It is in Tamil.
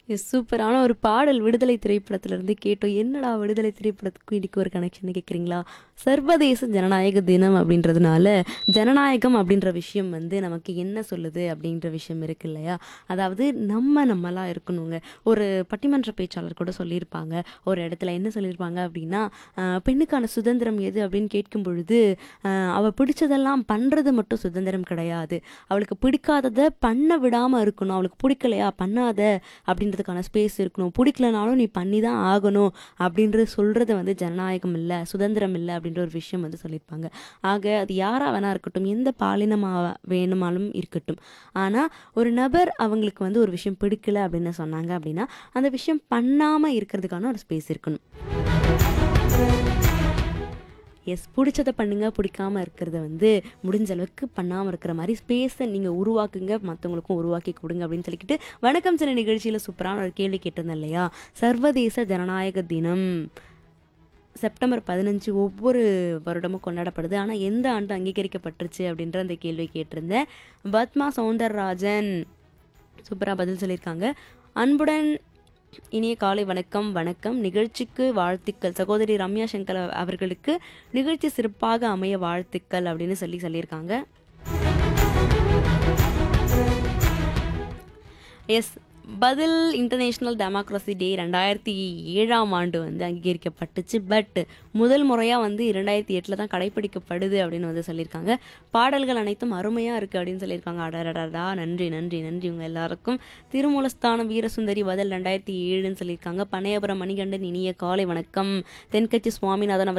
எஸ் சூப்பரான ஒரு பாடல் விடுதலை திரைப்படத்திலிருந்து கேட்டோம் என்னடா விடுதலை திரைப்படத்துக்கும் இதுக்கு ஒரு கனெக்ஷன் கேட்குறீங்களா சர்வதேச ஜனநாயக தினம் அப்படின்றதுனால ஜனநாயகம் அப்படின்ற விஷயம் வந்து நமக்கு என்ன சொல்லுது அப்படின்ற விஷயம் இருக்கு இல்லையா அதாவது நம்ம நம்மளாக இருக்கணுங்க ஒரு பட்டிமன்ற பேச்சாளர் கூட சொல்லியிருப்பாங்க ஒரு இடத்துல என்ன சொல்லியிருப்பாங்க அப்படின்னா ஆஹ், பெண்ணுக்கான சுதந்திரம் எது அப்படின்னு கேட்கும் பொழுது ஆஹ், அவ பிடிச்சதெல்லாம் பண்ணுறது மட்டும் சுதந்திரம் கிடையாது அவளுக்கு பிடிக்காததை பண்ண விடாமல் இருக்கணும் அவளுக்கு பிடிக்கலையா பண்ணாத அப்படின்றதுக்கான ஸ்பேஸ் இருக்கணும் பிடிக்கலனாலும் நீ பண்ணி தான் ஆகணும் அப்படின்றது சொல்கிறது வந்து ஜனநாயகம் இல்லை சுதந்திரம் இல்லை அப்படின்ற ஒரு விஷயம் வந்து சொல்லியிருப்பாங்க ஆக அது யாராக வேணா இருக்கட்டும் எந்த பாலினமாக வேணுமாலும் இருக்கட்டும் ஆனால் ஒரு நபர் அவங்களுக்கு வந்து ஒரு விஷயம் பிடிக்கல அப்படின்னு சொன்னாங்க அப்படின்னா அந்த விஷயம் பண்ணாமல் இருக்கிறதுக்கான ஒரு ஸ்பேஸ் இருக்கணும் எஸ் பிடிச்சதை பண்ணுங்க பிடிக்காம இருக்கிறத வந்து முடிஞ்ச அளவுக்கு பண்ணாமல் இருக்கிற மாதிரி ஸ்பேஸை நீங்கள் உருவாக்குங்க மற்றவங்களுக்கும் உருவாக்கி கொடுங்க அப்படின்னு சொல்லிக்கிட்டு வணக்கம் சில நிகழ்ச்சியில் சூப்பரான ஒரு கேள்வி கேட்டிருந்தேன் இல்லையா சர்வதேச ஜனநாயக தினம் செப்டம்பர் பதினஞ்சு ஒவ்வொரு வருடமும் கொண்டாடப்படுது ஆனால் எந்த ஆண்டு அங்கீகரிக்கப்பட்டுருச்சு அப்படின்ற அந்த கேள்வி கேட்டிருந்தேன் பத்மா சௌந்தரராஜன் சூப்பராக பதில் சொல்லியிருக்காங்க அன்புடன் இனிய காலை வணக்கம் வணக்கம் நிகழ்ச்சிக்கு வாழ்த்துக்கள் சகோதரி ரம்யா சங்கர் அவர்களுக்கு நிகழ்ச்சி சிறப்பாக அமைய வாழ்த்துக்கள் அப்படின்னு சொல்லி சொல்லியிருக்காங்க எஸ் பதில் இன்டர்நேஷ்னல் டெமோக்ரஸி டே ரெண்டாயிரத்தி ஏழாம் ஆண்டு வந்து அங்கீகரிக்கப்பட்டுச்சு பட் முதல் முறையாக வந்து இரண்டாயிரத்தி எட்டில் தான் கடைப்பிடிக்கப்படுது அப்படின்னு வந்து சொல்லியிருக்காங்க பாடல்கள் அனைத்தும் அருமையாக இருக்குது அப்படின்னு சொல்லியிருக்காங்க அடடடா நன்றி நன்றி நன்றி உங்கள் எல்லாருக்கும் திருமூலஸ்தானம் வீரசுந்தரி பதில் ரெண்டாயிரத்தி ஏழுன்னு சொல்லியிருக்காங்க பனையபுரம் மணிகண்டன் இனிய காலை வணக்கம் தென்கட்சி சுவாமிநாதன் அவர்